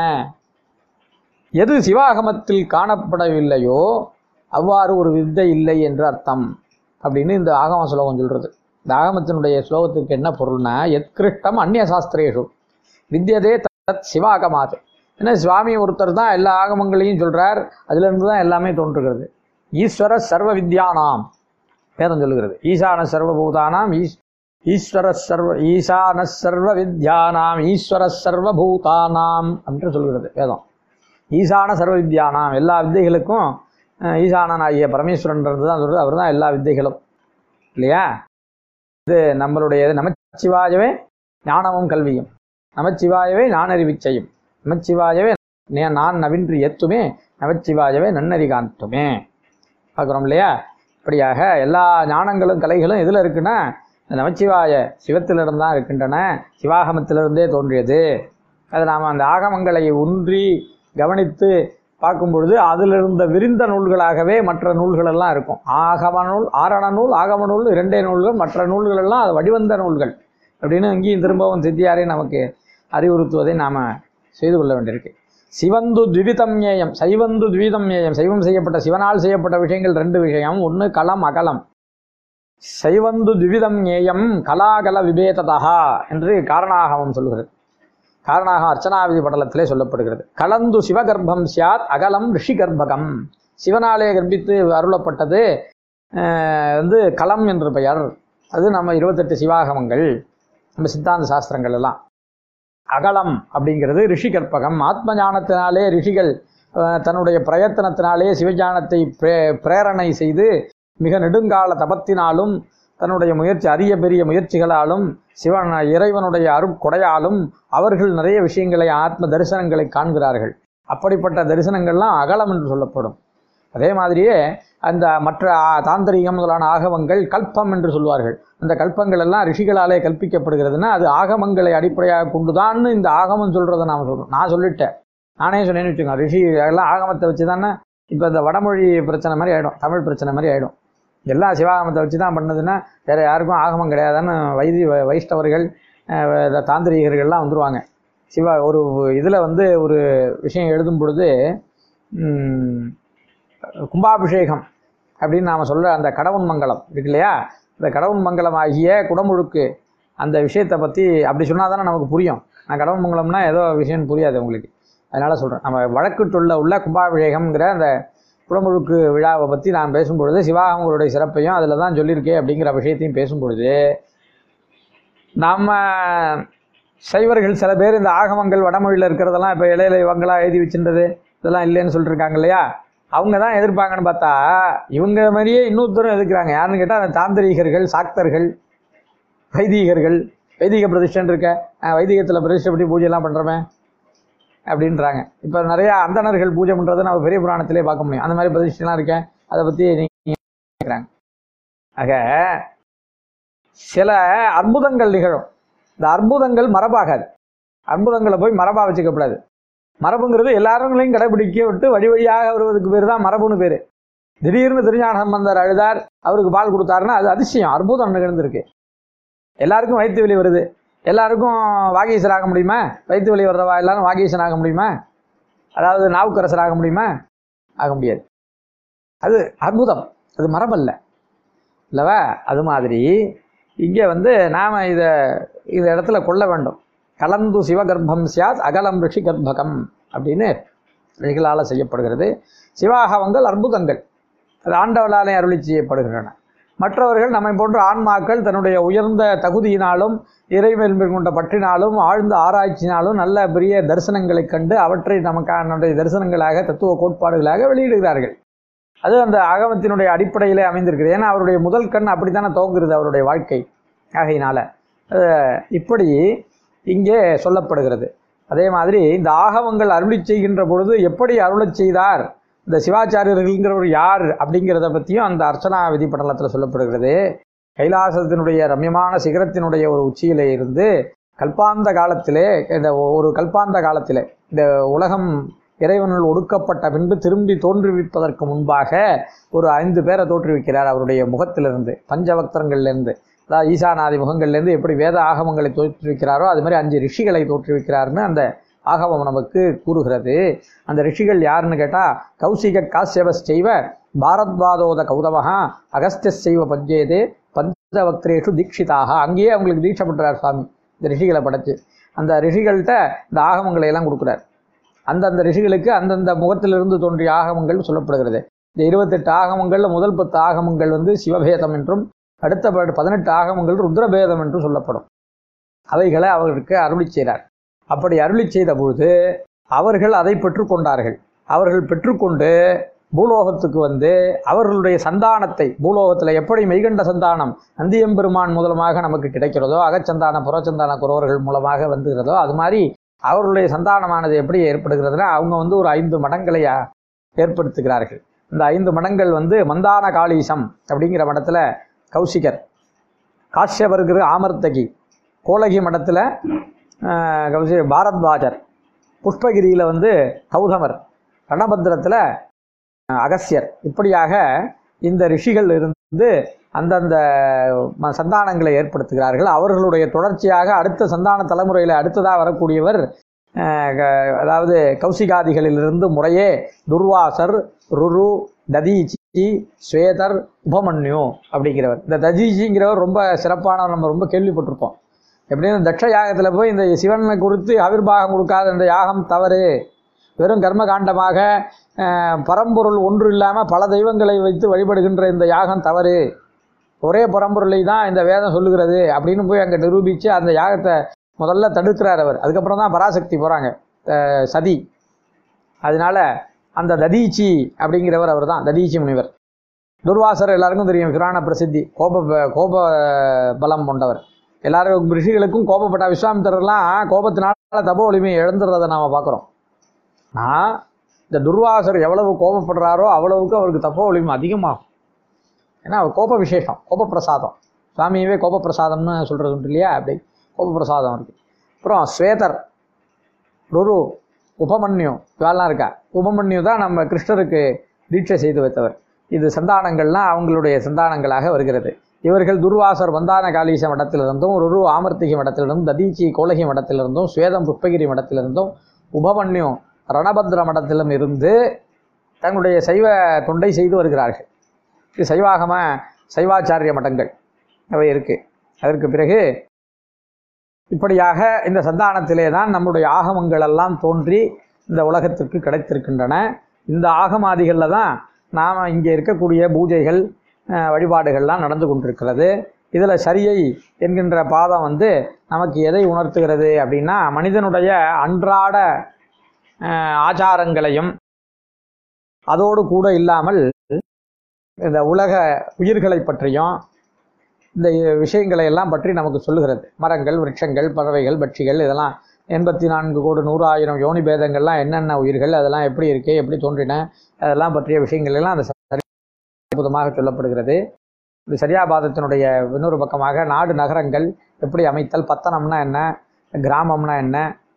எது சிவாகமத்தில் காணப்படவில்லையோ அவ்வாறு ஒரு வித்தை இல்லை என்று அர்த்தம் அப்படின்னு இந்த ஆகம ஸ்லோகம் சொல்றது இந்த ஆகமத்தினுடைய ஸ்லோகத்துக்கு என்ன பொருள்னா எத்கிருஷ்டம் அந்நிய சாஸ்திரேஷு வித்யதே தத் சிவாகமாத் ஏன்னா சுவாமி ஒருத்தர் தான் எல்லா ஆகமங்களையும் சொல்றார் அதுல இருந்து தான் எல்லாமே தோன்றுகிறது ஈஸ்வர சர்வ வித்யானாம் வேதம் சொல்லுகிறது ஈசான சர்வபூதானாம் ஈஸ் ஈஸ்வர சர்வ ஈசான சர்வ வித்யானாம் ஈஸ்வர சர்வபூதானாம் என்று சொல்கிறது வேதம் ஈசான சர்வ வித்யானாம் எல்லா வித்தைகளுக்கும் அஹ், ஈசானன் ஆகிய பரமேஸ்வரன்றது தான் சொல்றது அவர் தான் எல்லா வித்தைகளும் இல்லையா இது நம்மளுடைய நமச்சிவாயவே ஞானமும் கல்வியும் நமச்சிவாயவே நானறிவிச்சையும் நமச்சிவாயவே நே- நான் நவின்று எத்துமே நமச்சிவாயவே நன்னறி காட்டுமே பார்க்குறோம் இல்லையா இப்படியாக எல்லா ஞானங்களும் கலைகளும் எதில் இருக்குன்னா இந்த நமச்சிவாய சிவத்திலிருந்து தான் இருக்கின்றன சிவாகமத்திலிருந்தே தோன்றியது அது நாம் அந்த ஆகமங்களை ஒன்றி கவனித்து பார்க்கும் பொழுது அதிலிருந்த விரிந்த நூல்களாகவே மற்ற நூல்கள் எல்லாம் இருக்கும் ஆகம நூல் ஆரண நூல் ஆகம நூல் இரண்டே நூல்கள் மற்ற நூல்கள் எல்லாம் அது வடிவந்த நூல்கள் அப்படின்னு இங்கேயும் திரும்பவும் சித்தியாரே நமக்கு அறிவுறுத்துவதை நாம் செய்து கொள்ள வேண்டியிருக்கு சிவந்து த்விவிதம் ஞேயம் சைவந்து த்விவிதம் ஞேயம் சைவம் செய்யப்பட்ட சிவனால் செய்யப்பட்ட விஷயங்கள் ரெண்டு விஷயம் ஒன்று களம் அகலம் சைவந்து த்விவிதம் ஞேயம் கலாகல விபேததா என்று காரணாகமம் சொல்கிறது காரணாக அர்ச்சனாவிதி படலத்திலே சொல்லப்படுகிறது கலந்து சிவகர்ப்பம் சியாத் அகலம் ரிஷி கர்ப்பகம் சிவனாலே கர்ப்பித்து அருளப்பட்டது அஹ், வந்து களம் என்று பெயர் அது நம்ம இருபத்தெட்டு சிவாகமங்கள் நம்ம சித்தாந்த சாஸ்திரங்கள் எல்லாம் அகலம் அப்படிங்கிறது ரிஷி கற்பகம் ஆத்ம ஞானத்தினாலே ரிஷிகள் அஹ், தன்னுடைய பிரயத்தனத்தினாலே சிவஞானத்தை பிரே- பிரேரணை செய்து மிக நெடுங்கால தபத்தினாலும் தன்னுடைய முயற்சி அரிய பெரிய முயற்சிகளாலும் சிவன் இறைவனுடைய அருட்கொடையாலும் அவர்கள் நிறைய விஷயங்களை ஆத்ம தரிசனங்களை காண்கிறார்கள் அப்படிப்பட்ட தரிசனங்கள்லாம் அகலம் என்று சொல்லப்படும் அதே மாதிரியே அந்த மற்ற ஆ- தாந்திரீகம் முதலான ஆகமங்கள் கல்பம் என்று சொல்வார்கள் அந்த கல்பங்கள் எல்லாம் ரிஷிகளாலே கல்பிக்கப்படுகிறதுனா அது ஆகமங்களை அடிப்படையாக கொண்டுதான் இந்த ஆகமம் சொல்றதை நாம் சொல்றோம் நான் சொல்லிட்டேன் நானே சொன்னேன்னு வச்சுக்கோங்க ரிஷி எல்லாம் ஆகமத்தை வச்சு தானே இப்போ இந்த வடமொழி பிரச்சனை மாதிரி ஆயிடும் தமிழ் பிரச்சனை மாதிரி ஆயிடும் எல்லாம் சிவாகமத்தை வச்சு தான் பண்ணதுன்னா வேற யாருக்கும் ஆகமம் கிடையாதுன்னு வைதி வை- வைஷ்ணவர்கள் அஹ், இந்த தாந்திரிகர்கள்லாம் வந்துருவாங்க சிவா ஒரு இதில் வந்து ஒரு விஷயம் எழுதும் பொழுது ம், கும்பாபிஷேகம் அப்படின்னு நாம் சொல்ற அந்த கடவுன் மங்கலம் இருக்கு இல்லையா இந்த கடவுன் மங்கலம் ஆகிய குடமுழுக்கு அந்த விஷயத்தை பற்றி அப்படி சொன்னால் தானே நமக்கு புரியும் நான் கடவுன் மங்கலம்னா ஏதோ விஷயம் புரியாது உங்களுக்கு அதனால சொல்கிறேன் நம்ம வழக்குட்டுள்ள உள்ள கும்பாபிஷேகம்ங்கிற அந்த குடமுழுக்கு விழாவை பற்றி நான் பேசும்பொழுது சிவாகமங்களுடைய சிறப்பையும் அதில் தான் சொல்லியிருக்கேன் அப்படிங்கிற விஷயத்தையும் பேசும்பொழுது நம்ம சைவர்கள் சில பேர் இந்த ஆகமங்கள் வடமொழியில் இருக்கிறதெல்லாம் இப்போ இலையில இவங்களா எழுதி வச்சுன்றது இதெல்லாம் இல்லைன்னு சொல்லிட்டு இருக்காங்க இல்லையா அவங்க தான் எதிர்ப்பாங்கன்னு பார்த்தா இவங்க மாதிரியே இன்னொருத்தரும் எதிர்க்கிறாங்க யாருன்னு கேட்டால் அந்த தாந்திரீகர்கள் சாக்தர்கள் வைதீகர்கள் வைதிக பிரதிஷ்டன் இருக்க அஹ் வைதிகத்தில் பிரதிஷ்டை பண்ணி பூஜையெல்லாம் பண்ணுறோமே அப்படின்றாங்க இப்போ நிறைய அந்தணர்கள் பூஜை பண்ணுறதை நம்ம பெரிய புராணத்திலே பார்க்க முடியும் அந்த மாதிரி பிரதிஷ்டைலாம் இருக்கேன் அதை பற்றி நீங்கள் கேட்குறாங்க ஆக சில அற்புதங்கள் நிகழும் இந்த அற்புதங்கள் மரபாகாது அற்புதங்களை போய் மரபாக வச்சுக்கப்படாது மரபுங்கிறது எல்லாருங்களையும் கடைபிடிக்க விட்டு வழி வழியாக வருவதுக்கு பேர் தான் மரபுன்னு பேர் திடீர்னு திருஞான சம்பந்தர் அழுதார் அவருக்கு பால் கொடுத்தாருன்னா அது அதிசயம் அற்புதம் நிகழ்ந்திருக்கு எல்லாருக்கும் வயிற்று வலி வருது எல்லாருக்கும் வாகீசர் ஆக முடியுமா வயிற்று வலி வர்றவா எல்லாரும் வாகீசன் ஆக முடியுமா அதாவது நாவுக்கரசர் ஆக முடியுமா ஆக முடியாது அது அற்புதம் அது மரபல்ல இல்லவா அது மாதிரி இங்கே வந்து நாம் இதை இந்த இடத்துல கொள்ள வேண்டும் கலந்து சிவகர்ப்பம் சியாத் அகலம் ரிஷி கர்ப்பகம் அப்படின்னு ரிஷிகளால் செய்யப்படுகிறது சிவாகவங்கள் அற்புதங்கள் அது ஆண்டவளாலே அருளி செய்யப்படுகின்றன மற்றவர்கள் நம்மை போன்ற ஆன்மாக்கள் தன்னுடைய உயர்ந்த தகுதியினாலும் இறைவன் கொண்ட பற்றினாலும் ஆழ்ந்த ஆராய்ச்சினாலும் நல்ல பெரிய தரிசனங்களைக் கண்டு அவற்றை நமக்கான நம்முடைய தரிசனங்களாக தத்துவ கோட்பாடுகளாக வெளியிடுகிறார்கள் அது அந்த ஆகமத்தினுடைய அடிப்படையிலே அமைந்திருக்கிறது ஏன்னா அவருடைய முதல் கண் அப்படித்தானே துவங்குகிறது அவருடைய வாழ்க்கை ஆகையினால அஹ் இப்படி இங்கே சொல்லப்படுகிறது அதே மாதிரி இந்த ஆகமங்கள் அருளி செய்கின்ற பொழுது எப்படி அருளச் செய்தார் இந்த சிவாச்சாரியர்கள்ங்கிறவர் யார் அப்படிங்கிறத பற்றியும் அந்த அர்ச்சனா விதி படலத்தில் சொல்லப்படுகிறது கைலாசத்தினுடைய ரம்யமான சிகரத்தினுடைய ஒரு உச்சியிலே இருந்து கல்பாந்த காலத்திலே இந்த ஒரு கல்பாந்த காலத்திலே இந்த உலகம் இறைவனால் ஒடுக்கப்பட்ட பின்பு திரும்பி தோன்றுவிப்பதற்கு முன்பாக ஒரு ஐந்து பேரை தோற்றுவிக்கிறார் அவருடைய முகத்திலிருந்து பஞ்சபக்தரங்கள்லேருந்து அதாவது ஈசானாதி முகங்கள்லேருந்து எப்படி வேத ஆகமங்களை தோற்றுவிக்கிறாரோ அது மாதிரி அஞ்சு ரிஷிகளை தோற்றுவிக்கிறார்னு அந்த ஆகமம் நமக்கு கூறுகிறது அந்த ரிஷிகள் யாருன்னு கேட்டால் கௌசிக காசியபஸ் செய்வ பாரத்வாதோத கௌதமஹா அகஸ்திய செய்வ பஞ்சேதே பஞ்சபக்திரேஷு தீட்சிதாக அங்கேயே அவங்களுக்கு தீட்சை பண்றார் சுவாமி இந்த ரிஷிகளை படைச்சு அந்த ரிஷிகள்கிட்ட இந்த ஆகமங்களை எல்லாம் கொடுக்குறார் அந்தந்த ரிஷிகளுக்கு அந்தந்த முகத்திலிருந்து தோன்றிய ஆகமங்கள் சொல்லப்படுகிறது இந்த இருபத்தெட்டு ஆகமங்கள்ல முதல் பத்து ஆகமங்கள் வந்து சிவபேதம் என்றும் அடுத்த ப- பதினெட்டு ஆகமங்கள் ருத்ரபேதம் என்றும் சொல்லப்படும் அவைகளை அவர்களுக்கு அருளி செய்கிறார் அப்படி அருளி செய்த பொழுது அவர்கள் அதை பெற்றுக்கொண்டார்கள் அவர்கள் பெற்றுக்கொண்டு பூலோகத்துக்கு வந்து அவர்களுடைய சந்தானத்தை பூலோகத்தில் எப்படி மெய்கண்ட சந்தானம் நந்தியம்பெருமான் மூலமாக நமக்கு கிடைக்கிறதோ அகச்சந்தான புறச்சந்தான குறவர்கள் மூலமாக வந்துகிறதோ அது மாதிரி அவர்களுடைய சந்தானமானது எப்படி ஏற்படுகிறதுனா அவங்க வந்து ஒரு ஐந்து மடங்களை அ- ஏற்படுத்துகிறார்கள் இந்த ஐந்து மடங்கள் வந்து மந்தான காளீசம் அப்படிங்கிற மடத்துல கௌசிகர் காஷ்யபர்கிற ஆமர்த்தகி கோலகி மடத்துல ஆஹ், கௌசி பாரத்வாஜர் புஷ்பகிரியில் வந்து கௌதமர் ரணபத்திரத்தில் அகஸ்யர் இப்படியாக இந்த ரிஷிகள் இருந்து அந்தந்த ம- சந்தானங்களை ஏற்படுத்துகிறார்கள் அவர்களுடைய தொடர்ச்சியாக அடுத்த சந்தான தலைமுறையில் அடுத்ததாக வரக்கூடியவர் அஹ், க- அதாவது கௌசிகாதிகளிலிருந்து முறையே துர்வாசர் ருரு ததீச்சி ஸ்வேதர் உபமன்யு அப்படிங்கிறவர் இந்த ததீச்சிங்கிறவர் ரொம்ப சிறப்பானவர் நம்ம ரொம்ப கேள்விப்பட்டிருப்போம் எப்படின்னு தட்ச யாகத்தில் போய் இந்த சிவனை குறித்து ஆவிர்வாகம் கொடுக்காத இந்த யாகம் தவறு வெறும் கர்மகாண்டமாக அஹ், பரம்பொருள் ஒன்று இல்லாமல் பல தெய்வங்களை வைத்து வழிபடுகின்ற இந்த யாகம் தவறு ஒரே பரம்பொருளை தான் இந்த வேதம் சொல்லுகிறது அப்படின்னு போய் அங்கே நிரூபித்து அந்த யாகத்தை முதல்ல தடுக்கிறார் அவர் அதுக்கப்புறம் தான் பராசக்தி போகிறாங்க சதி அதனால அந்த ததீச்சி அப்படிங்கிறவர் அவர் தான் ததீச்சி முனிவர் துர்வாசர் எல்லாருக்கும் தெரியும் புராண பிரசித்தி கோப கோப பலம் கொண்டவர் எல்லாரும் ரிஷிகளுக்கும் கோபப்பட்ட விஸ்வாமித்திரர்லாம் கோபத்தினால தபோ வலிமையை இழந்துடுறதை நாம் பார்க்குறோம் நான் இந்த துர்வாசர் எவ்வளவு கோபப்படுறாரோ அவ்வளவுக்கு அவருக்கு தப்போ வலிமை அதிகமாகும் ஏன்னா அவர் கோப விசேஷம் கோபப்பிரசாதம் சுவாமியவே கோபப்பிரசாதம்னு சொல்கிறது உண்டு இல்லையா அப்படி கோபப்பிரசாதம் இருக்குது அப்புறம் ஸ்வேதர் ருரு உபமன்யு இவெல்லாம் இருக்கா உபமன்யு தான் நம்ம கிருஷ்ணருக்கு தீட்சை செய்து வைத்தவர் இது சந்தானங்கள்லாம் அவங்களுடைய சந்தானங்களாக வருகிறது இவர்கள் துர்வாசர் வந்தான காளீச மடத்திலிருந்தும் ருரு ஆமர்த்திகி மடத்திலிருந்தும் ததீச்சி கோலகி மடத்திலிருந்தும் ஸ்வேதம் புஷ்பகிரி மடத்திலிருந்தும் உபமன்யு ரணபத்ர மடத்திலும் இருந்து தங்களுடைய சைவ தொண்டை செய்து வருகிறார்கள் இது சைவாகம சைவாச்சாரிய மடங்கள் அவை இருக்கு அதற்கு பிறகு இப்படியாக இந்த சந்தானத்திலே தான் நம்முடைய ஆகமங்கள் எல்லாம் தோன்றி இந்த உலகத்திற்கு கிடைத்திருக்கின்றன இந்த ஆகமாதிகளில் தான் நாம் இங்கே இருக்கக்கூடிய பூஜைகள் அஹ், வழிபாடுகள்லாம் நடந்து கொண்டிருக்கிறது இதில் சரியை என்கின்ற பாதம் வந்து நமக்கு எதை உணர்த்துகிறது அப்படின்னா மனிதனுடைய அன்றாட அஹ், ஆச்சாரங்களையும் அதோடு கூட இல்லாமல் இந்த உலக உயிர்களை பற்றியும் இந்த விஷயங்களை எல்லாம் பற்றி நமக்கு சொல்லுகிறது மரங்கள் விருட்சங்கள் பறவைகள் பட்சிகள் இதெல்லாம் எண்பத்தி நான்கு கோடி நூறாயிரம் யோனி பேதங்கள்லாம் என்னென்ன உயிர்கள் அதெல்லாம் எப்படி இருக்கு எப்படி தோன்றின அதெல்லாம் பற்றிய விஷயங்கள் எல்லாம் அந்த சரி அற்புதமாக சொல்லப்படுகிறது இந்த சரியாபாதத்தினுடைய இன்னொரு பக்கமாக நாடு நகரங்கள் எப்படி அமைத்தல் பத்தனம்னா என்ன கிராமம்னா என்ன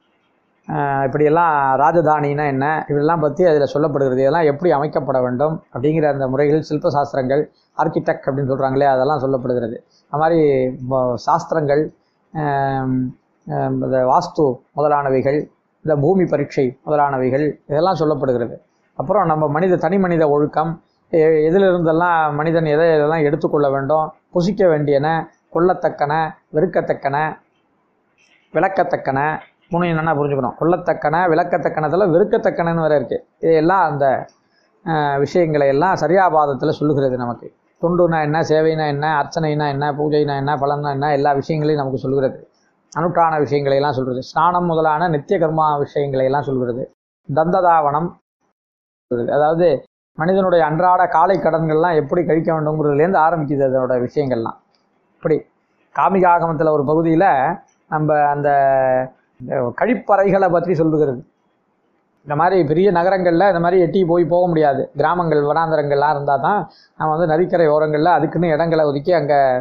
ஆஹ் இப்படியெல்லாம் ராஜதானினா என்ன இதெல்லாம் பற்றி அதில் சொல்லப்படுகிறது இதெல்லாம் எப்படி அமைக்கப்பட வேண்டும் அப்படிங்கிற அந்த முறைகள் சில்ப சாஸ்திரங்கள் ஆர்கிடெக்ட் அப்படின்னு சொல்கிறாங்களே அதெல்லாம் சொல்லப்படுகிறது அது மாதிரி வ- சாஸ்திரங்கள் ஆம், ஆம், இந்த வாஸ்து முதலானவைகள் இந்த பூமி பரீட்சை முதலானவைகள் இதெல்லாம் சொல்லப்படுகிறது அப்புறம் நம்ம மனித தனி மனித ஒழுக்கம் எ- எதிலிருந்தெல்லாம் மனிதன் எதை எதெல்லாம் எடுத்துக்கொள்ள வேண்டும் புசிக்க வேண்டியன கொல்லத்தக்கன வெறுக்கத்தக்கன விளக்கத்தக்கன மூணு என்னென்னா புரிஞ்சுக்கணும் கொல்லத்தக்கன விளக்கத்தக்கனத்தில் வெறுக்கத்தக்கனன்னு வேற இருக்குது இதெல்லாம் அந்த அஹ், விஷயங்களை எல்லாம் சரியாபாதத்தில் சொல்லுகிறது நமக்கு தொண்டுனா என்ன சேவைனா என்ன அர்ச்சனைனா என்ன பூஜைனா என்ன பலன்னா என்ன எல்லா விஷயங்களையும் நமக்கு சொல்லுகிறது அனுஷ்டான விஷயங்களை எல்லாம் சொல்கிறது ஸ்நானம் முதலான நித்திய கர்மா விஷயங்களை எல்லாம் சொல்கிறது தந்ததாவனம் சொல்கிறது அதாவது மனிதனுடைய அன்றாட காலை கடன்கள்லாம் எப்படி கழிக்க வேண்டுங்கிறதுலேருந்து ஆரம்பிக்குது அதனோட விஷயங்கள்லாம் இப்படி காமிகாகமத்தில் ஒரு பகுதியில் நம்ம அந்த இந்த கழிப்பறைகளை பற்றி சொல்லுகிறது இந்த மாதிரி பெரிய நகரங்களில் இந்த மாதிரி எட்டி போய் போக முடியாது கிராமங்கள் வனாந்தரங்கள்லாம் இருந்தால் தான் நம்ம வந்து நதிக்கரை ஓரங்களில் அதுக்குன்னு இடங்களை ஒதுக்கி அங்கே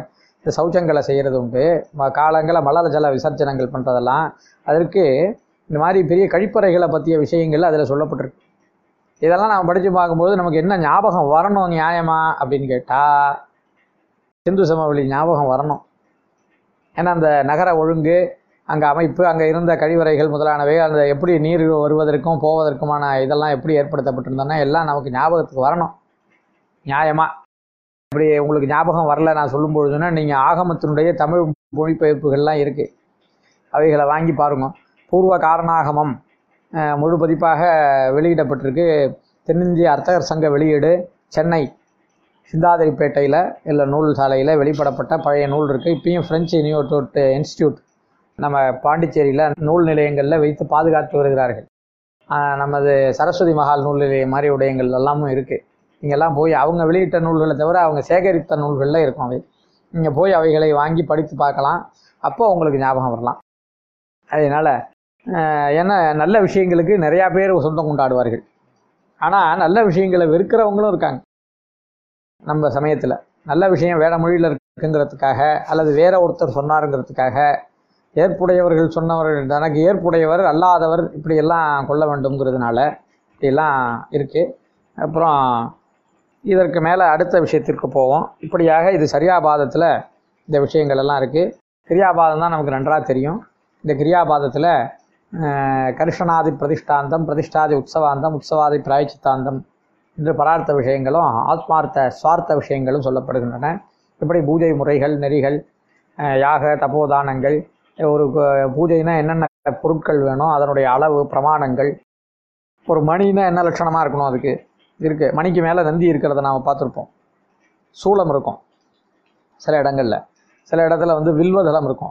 இந்த சௌச்சங்களை செய்கிறது உண்டு ம- காலங்கள மலர ஜல விசர்ஜனங்கள் பண்ணுறதெல்லாம் அதற்கு இந்த மாதிரி பெரிய கழிப்பறைகளை பற்றிய விஷயங்கள் அதில் சொல்லப்பட்டிருக்கு இதெல்லாம் நம்ம படித்து பார்க்கும்போது நமக்கு என்ன ஞாபகம் வரணும் நியாயமா அப்படின்னு கேட்டால் சிந்து சமவெளி ஞாபகம் வரணும் ஏன்னா அந்த நகர ஒழுங்கு அங்கே அமைப்பு அங்கே இருந்த கழிவறைகள் முதலானவை அந்த எப்படி நீர் வருவதற்கும் போவதற்குமான இதெல்லாம் எப்படி ஏற்படுத்தப்பட்டிருந்தோன்னா எல்லாம் நமக்கு ஞாபகத்துக்கு வரணும் நியாயமா இப்படி உங்களுக்கு ஞாபகம் வரல நான் சொல்லும் பொழுதுன்னா நீங்கள் ஆகமத்தினுடைய தமிழ் மொழிபெயர்ப்புகள்லாம் இருக்குது அவைகளை வாங்கி பாருங்க பூர்வ காரணாகமம் அஹ், முழு பதிப்பாக வெளியிடப்பட்டிருக்கு தென்னிந்திய அர்த்தகர் சங்க வெளியீடு சென்னை சிந்தாதிரிப்பேட்டையில் இல்லை நூல் சாலையில் வெளிப்படப்பட்ட பழைய நூல் இருக்குது இப்பயும் ஃப்ரெஞ்சு இன்ஸ்டியூட் இன்ஸ்டியூட் நம்ம பாண்டிச்சேரியில் நூல் நிலையங்களில் வைத்து பாதுகாத்து வருகிறார்கள் ஆஹ் நமது சரஸ்வதி மகால் நூல் நிலையம் மாதிரி உடையங்கள் எல்லாமும் இருக்குது நீங்கள்லாம் போய் அவங்க வெளியிட்ட நூல்களை தவிர அவங்க சேகரித்த நூல்களில் இருக்கும் அவை நீங்கள் போய் அவைகளை வாங்கி படித்து பார்க்கலாம் அப்போ உங்களுக்கு ஞாபகம் வரலாம் அதனால் ஏன்னா நல்ல விஷயங்களுக்கு நிறையா பேர் சொந்தம் கொண்டாடுவார்கள் ஆனால் நல்ல விஷயங்களை வெறுக்கிறவங்களும் இருக்காங்க நம்ம சமயத்தில் நல்ல விஷயம் வேற மொழியில் இருக்குங்கிறதுக்காக அல்லது வேற ஒருத்தர் சொன்னாருங்கிறதுக்காக ஏற்புடையவர்கள் சொன்னவர்கள் தனக்கு ஏற்புடையவர் அல்லாதவர் இப்படியெல்லாம் கொள்ள வேண்டும்ங்கிறதுனால இப்படியெல்லாம் இருக்குது அப்புறம் இதற்கு மேலே அடுத்த விஷயத்திற்கு போவோம் இப்படியாக இது சரியாபாதத்தில் இந்த விஷயங்கள் எல்லாம் இருக்குது கிரியாபாதம் தான் நமக்கு நன்றாக தெரியும் இந்த கிரியாபாதத்தில் கரிஷனாதி பிரதிஷ்டாந்தம் பிரதிஷ்டாதி உற்சவாந்தம் உற்சவாதி பிராயச்சித்தாந்தம் என்று பரார்த்த விஷயங்களும் ஆத்மார்த்த சுவார்த்த விஷயங்களும் சொல்லப்படுகின்றன இப்படி பூஜை முறைகள் நெறிகள் அஹ், யாக தபோதானங்கள் ஒரு கு- பூஜைனா என்னென்ன பொருட்கள் வேணும் அதனுடைய அளவு பிரமாணங்கள் ஒரு மணினா என்ன லட்சணமாக இருக்கணும் அதுக்கு இருக்குது மணிக்கு மேலே நந்தி இருக்கிறத நாம் பார்த்துருப்போம் சூளம் இருக்கும் சில இடங்களில் சில இடத்துல வந்து வில்வதளம் இருக்கும்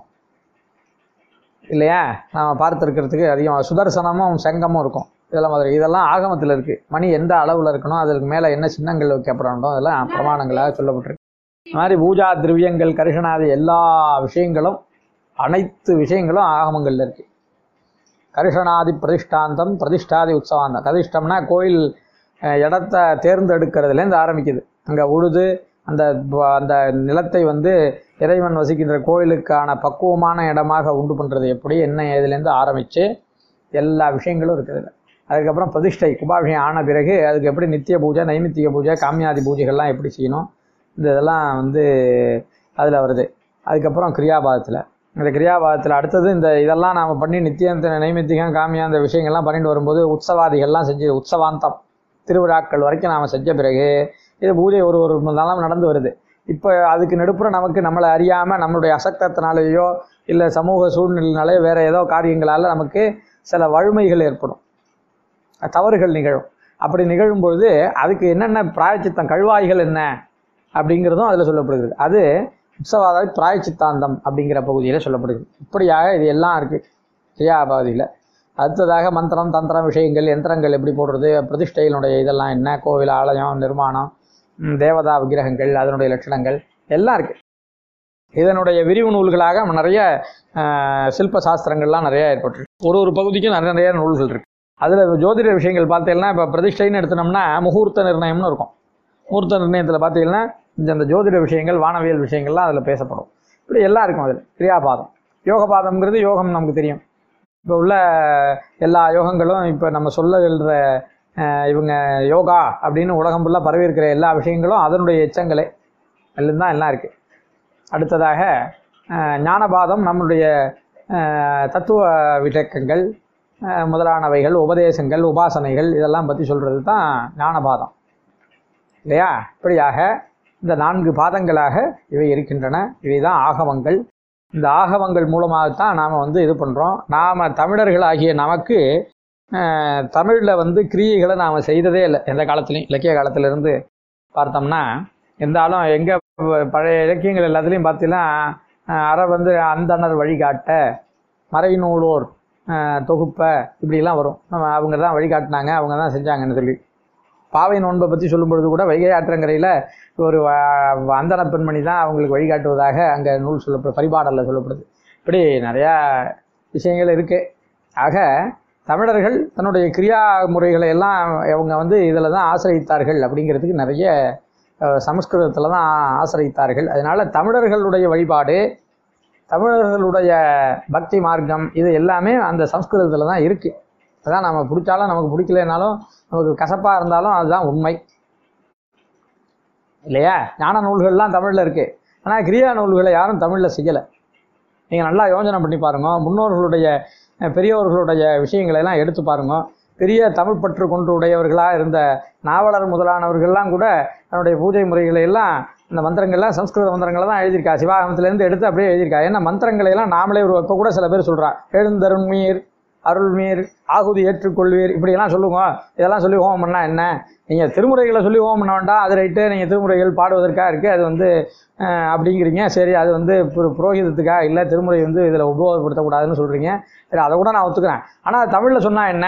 இல்லையா நாம் பார்த்துருக்கிறதுக்கு அதிகம் சுதர்சனமும் செங்கமும் இருக்கும் இதெல்லாம் மாதிரி இதெல்லாம் ஆகமத்தில் இருக்குது மணி எந்த அளவில் இருக்கணும் அதற்கு மேலே என்ன சின்னங்கள் வைக்கப்படணும் அதெல்லாம் பிரமாணங்களாக சொல்லப்பட்டிருக்கு இந்த மாதிரி பூஜா திரவியங்கள் கரிஷனாதி எல்லா விஷயங்களும் அனைத்து விஷயங்களும் ஆகமங்களில் இருக்குது கரிஷனாதி பிரதிஷ்டாந்தம் பிரதிஷ்டாதி உற்சவாந்தம் கதிஷ்டம்னா கோயில் அஹ், இடத்த தேர்ந்தெடுக்கிறதுலேருந்து ஆரம்பிக்குது அங்கே உழுது அந்த ப- அந்த நிலத்தை வந்து இறைவன் வசிக்கின்ற கோயிலுக்கான பக்குவமான இடமாக உண்டு பண்ணுறது எப்படி என்ன இதுலேருந்து ஆரம்பித்து எல்லா விஷயங்களும் இருக்குது அதுக்கப்புறம் பிரதிஷ்டை குபாபிஷேகம் ஆன பிறகு அதுக்கு எப்படி நித்திய பூஜை நைமித்திய பூஜை காமியாதி பூஜைகள்லாம் எப்படி செய்யணும் இந்த இதெல்லாம் வந்து அதில் வருது அதுக்கப்புறம் கிரியாபாதத்தில் இந்த கிரியாபாதத்தில் அடுத்தது இந்த இதெல்லாம் நாம் பண்ணி நித்தியம் நைமித்திகம் காமியா அந்த விஷயங்கள்லாம் பண்ணிட்டு வரும்போது உற்சவாதிகள்லாம் செஞ்சு உற்சவாந்தம் திருவிழாக்கள் வரைக்கும் நாம் செஞ்ச பிறகு இது பூஜை ஒரு ஒரு நாளாக நடந்து வருது இப்போ அதுக்கு நடுப்புற நமக்கு நம்மளை அறியாமல் நம்மளுடைய அசக்தத்தினாலேயோ இல்லை சமூக சூழ்நிலைனாலேயோ வேறு ஏதோ காரியங்களால் நமக்கு சில வழுமைகள் ஏற்படும் தவறுகள் நிகழும் அப்படி நிகழும் பொழுது அதுக்கு என்னென்ன பிராயச்சித்தம் கழுவாய்கள் என்ன அப்படிங்கிறதும் அதில் சொல்லப்படுகிறது அது உற்சவாதாய் பிராயச்சித்தாந்தம் அப்படிங்கிற பகுதியில் சொல்லப்படுகிறது இப்படியாக இது எல்லாம் இருக்குது கிரியாபாதியில் அடுத்ததாக மந்திரம் தந்திரம் விஷயங்கள் யந்திரங்கள் எப்படி போடுறது பிரதிஷ்டையினுடைய இதெல்லாம் என்ன கோவில் ஆலயம் நிர்மாணம் ம், தேவதா விக்கிரகங்கள் அதனுடைய லட்சணங்கள் எல்லாம் இருக்குது இதனுடைய விரிவு நூல்களாக நிறைய ஆஹ், சில்ப சாஸ்திரங்கள்லாம் நிறைய ஏற்பட்டிருக்கு ஒரு ஒரு பகுதிக்கும் நிறைய நிறைய நூல்கள் இருக்குது அதில் ஜோதிட விஷயங்கள் பார்த்தீங்கன்னா இப்போ பிரதிஷ்டைன்னு எடுத்தோம்னா முகூர்த்த நிர்ணயம்னு இருக்கும் முகூர்த்த நிர்ணயத்தில் பார்த்தீங்கன்னா இந்த அந்த ஜோதிட விஷயங்கள் வானவியல் விஷயங்கள்லாம் அதில் பேசப்படும் இப்படி எல்லாம் இருக்கும் அதில் கிரியாபாதம் யோகபாதம்ங்கிறது யோகம் நமக்கு தெரியும் இப்போ உள்ள எல்லா யோகங்களும் இப்போ நம்ம சொல்லுகின்ற அஹ், இவங்க யோகா அப்படின்னு உலகம் ஃபுல்லாக பரவி இருக்கிற எல்லா விஷயங்களும் அதனுடைய எச்சங்களே அதில் தான் எல்லாம் இருக்குது அடுத்ததாக அஹ், ஞானபாதம் நம்முடைய அஹ், தத்துவ விளக்கங்கள் அஹ், முதலானவைகள் உபதேசங்கள் உபாசனைகள் இதெல்லாம் பற்றி சொல்கிறது தான் ஞானபாதம் இல்லையா இப்படியாக இந்த நான்கு பாதங்களாக இவை இருக்கின்றன இவை தான் ஆகமங்கள் இந்த ஆகமங்கள் மூலமாகத்தான் நாம் வந்து இது பண்ணுறோம் நாம் தமிழர்கள் ஆகிய நமக்கு தமிழில் வந்து கிரியைகளை நாம் செய்ததே இல்லை எந்த காலத்துலையும் இலக்கிய காலத்திலிருந்து பார்த்தோம்னா இருந்தாலும் எங்கே பழைய இலக்கியங்கள் எல்லாத்துலேயும் பார்த்தீங்கன்னா அஹ், அற வந்து அந்தணர் வழிகாட்ட மறைநூலோர் அஹ், தொகுப்ப இப்படிலாம் வரும் நம்ம அவங்க தான் வழிகாட்டினாங்க அவங்க தான் செஞ்சாங்கன்னு சொல்லி பாவை நோன்பை பற்றி சொல்லும் பொழுது கூட வைகை ஆற்றங்கரையில் ஒரு வ- அந்தன பெண்மணி தான் அவங்களுக்கு வழிகாட்டுவதாக அங்கே நூல் சொல்லப்படுது பரிபாடலில் சொல்லப்படுது இப்படி நிறையா விஷயங்கள் இருக்குது ஆக தமிழர்கள் தன்னுடைய கிரியா முறைகளை எல்லாம் அவங்க வந்து இதில் தான் ஆசிரியத்தார்கள் அப்படிங்கிறதுக்கு நிறைய சமஸ்கிருதத்தில் தான் ஆசிரித்தார்கள் அதனால தமிழர்களுடைய வழிபாடு தமிழர்களுடைய பக்தி மார்க்கம் இது எல்லாமே அந்த சம்ஸ்கிருதத்தில் தான் இருக்குது அதான் நம்ம பிடிச்சாலும் நமக்கு பிடிக்கலனாலும் நமக்கு கசப்பாக இருந்தாலும் அதுதான் உண்மை இல்லையா ஞான நூல்கள்லாம் தமிழில் இருக்குது ஆனால் கிரியா நூல்களை யாரும் தமிழில் செய்யலை நீங்கள் நல்லா யோசனை பண்ணி பாருங்க முன்னோர்களுடைய அஹ், பெரியோர்களுடைய விஷயங்களை எல்லாம் எடுத்து பாருங்க பெரிய தமிழ் பற்று கொண்டு உடையவர்களாக இருந்த நாவலர் முதலானவர்கள்லாம் கூட தன்னுடைய பூஜை முறைகளை எல்லாம் இந்த மந்திரங்கள்லாம் சம்ஸ்கிருத மந்திரங்களை தான் எழுதியிருக்கா சிவாகமத்திலேருந்து எடுத்து அப்படியே எழுதியிருக்கா ஏன்னா மந்திரங்களை எல்லாம் நாமளே ஒரு இப்போ கூட சில பேர் சொல்கிறா எழுந்தருண்மீர் அருள்மீர் ஆகுதி ஏற்றுக்கொள்வீர் இப்படியெல்லாம் சொல்லுங்க இதெல்லாம் சொல்லி ஹோமம் பண்ணா என்ன நீங்கள் திருமுறைகளை சொல்லி ஹோமம் பண்ண வேண்டாம் அது ரைட்டு நீங்கள் திருமுறைகள் பாடுவதற்காக இருக்குது அது வந்து அஹ், அப்படிங்கிறீங்க சரி அது வந்து புரோ- புரோகிதத்துக்காக இல்லை திருமுறை வந்து இதில் உபயோகப்படுத்தக்கூடாதுன்னு சொல்கிறீங்க சரி அதை கூட நான் ஒத்துக்கிறேன் ஆனால் தமிழில் சொன்னால் என்ன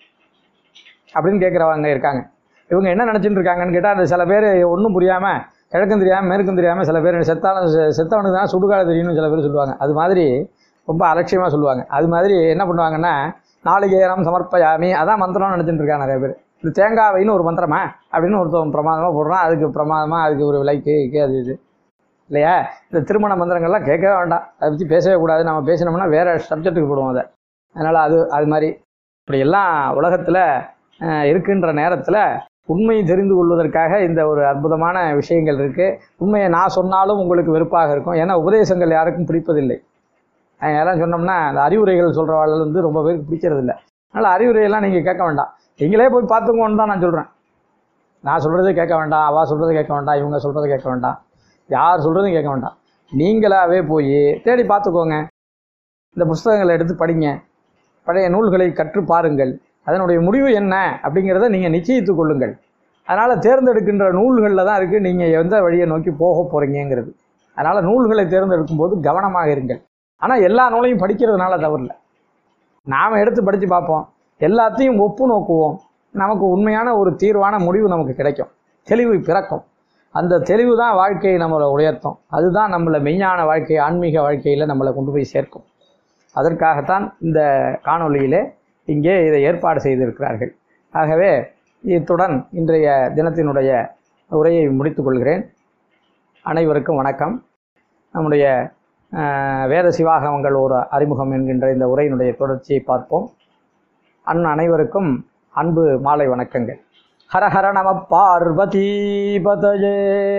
அப்படின்னு கேட்குறவங்க இருக்காங்க இவங்க என்ன நினச்சிட்டு இருக்காங்கன்னு கேட்டால் அந்த சில பேர் ஒன்றும் புரியாமல் கிழக்கும் தெரியாமல் மேற்கும் தெரியாமல் சில பேர் செத்தாலும் செ- செத்தவனுக்கு தான் சுடுகாடு தெரியும்னு சில பேர் சொல்லுவாங்க அது மாதிரி ரொம்ப அலட்சியமாக சொல்லுவாங்க அது மாதிரி என்ன பண்ணுவாங்கன்னா நாளிகேரம் சமர்ப்பயாமி அதான் மந்திரம்னு நினச்சிட்டு இருக்காங்க நிறைய பேர் இந்த தேங்காய் வைன்னு ஒரு மந்திரமா அப்படின்னு ஒருத்தவன் பிரமாதமாக போடுறான் அதுக்கு பிரமாதமாக அதுக்கு ஒரு விலைக்கு இருக்கு, அது இது இல்லையா இந்த திருமண மந்திரங்கள்லாம் கேட்கவே வேண்டாம் அதை பற்றி பேசவே கூடாது நம்ம பேசினோம்னா வேறு சப்ஜெக்ட்டுக்கு போடுவோம் அதை அதனால் அது அது மாதிரி இப்படி எல்லாம் உலகத்தில் இருக்கின்ற நேரத்தில் உண்மையை தெரிந்து கொள்வதற்காக இந்த ஒரு அற்புதமான விஷயங்கள் இருக்குது உண்மையை நான் சொன்னாலும் உங்களுக்கு வெறுப்பாக இருக்கும் ஏன்னா உபதேசங்கள் யாருக்கும் பிடிப்பதில்லை அஹ் யாராவது சொன்னோம்னா அந்த அறிவுரைகள் சொல்கிறவாள் வந்து ரொம்ப பேருக்கு பிடிக்கிறதில்ல அதனால் அறிவுரையெல்லாம் நீங்கள் கேட்க வேண்டாம் நீங்களே போய் பார்த்துக்கோன்னு தான் நான் சொல்கிறேன் நான் சொல்கிறதே கேட்க வேண்டாம் அவள் சொல்கிறத கேட்க வேண்டாம் இவங்க சொல்கிறத கேட்க வேண்டாம் யார் சொல்கிறதும் கேட்க வேண்டாம் நீங்களாவே போய் தேடி பார்த்துக்கோங்க இந்த புஸ்தகங்களை எடுத்து படிங்க பழைய நூல்களை கற்று பாருங்கள் அதனுடைய முடிவு என்ன அப்படிங்கிறத நீங்கள் நிச்சயித்து கொள்ளுங்கள் அதனால் தேர்ந்தெடுக்கின்ற நூல்களில் தான் இருக்குது நீங்கள் எந்த வழியை நோக்கி போக போகிறீங்கிறது அதனால் நூல்களை தேர்ந்தெடுக்கும் போது கவனமாக இருங்கள் ஆனால் எல்லா நூலையும் படிக்கிறதுனால தவறில்லை நாம் எடுத்து படித்து பார்ப்போம் எல்லாத்தையும் ஒப்பு நோக்குவோம் நமக்கு உண்மையான ஒரு தீர்வான முடிவு நமக்கு கிடைக்கும் தெளிவு பிறக்கும் அந்த தெளிவு தான் வாழ்க்கையை நம்மளை உயர்த்தும் அதுதான் நம்மளை மெய்ஞான வாழ்க்கை ஆன்மீக வாழ்க்கையில் நம்மளை கொண்டு போய் சேர்க்கும் அதற்காகத்தான் இந்த காணொளியிலே இங்கே இதை ஏற்பாடு செய்திருக்கிறார்கள் ஆகவே இத்துடன் இன்றைய தினத்தினுடைய உரையை முடித்துக் கொள்கிறேன் அனைவருக்கும் வணக்கம் நம்முடைய அஹ், வேத சிவாகமங்கள் ஒரு அறிமுகம் என்கின்ற இந்த உரையினுடைய தொடர்ச்சியை பார்ப்போம் அன் அனைவருக்கும் அன்பு மாலை வணக்கங்கள் ஹர ஹர நம பார்வதி பதயே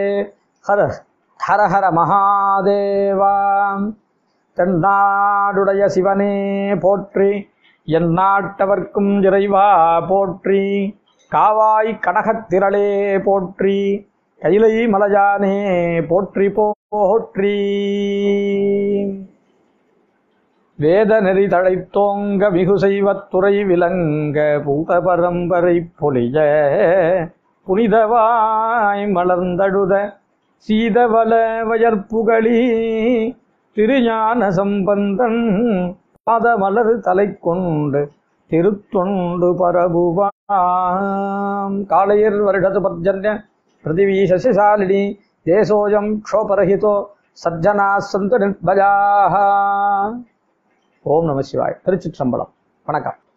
ஹர ஹர ஹர மகாதேவா தென்னாடுடைய சிவனே போற்றி என் நாட்டவர்க்கும் இறைவா போற்றி காவாய் கடகத்திரளே போற்றி கைலை மலையானே போற்றி போற்றி வேத நெறி தழைத்தோங்க மிகு செய்வத்துறை விளங்க பூத பரம்பரை பொலிய புனிதவாய் மலர்ந்தழுத சீதவல வயற்புகளி திருஞான சம்பந்தன் பாதமலர் தலை கொண்டு திருத்தொண்டு பரபுவாம் காளையர் வருடது பர்ஜன்ய பிருத்திவி சசிசாலினி தேசோயம் க்ஷோபரஹிதோ சஜ்ஜனா சந்த நிர்பஜாக ஓம் நம சிவாய் திருச்சிற்றம்பலம் வணக்கம்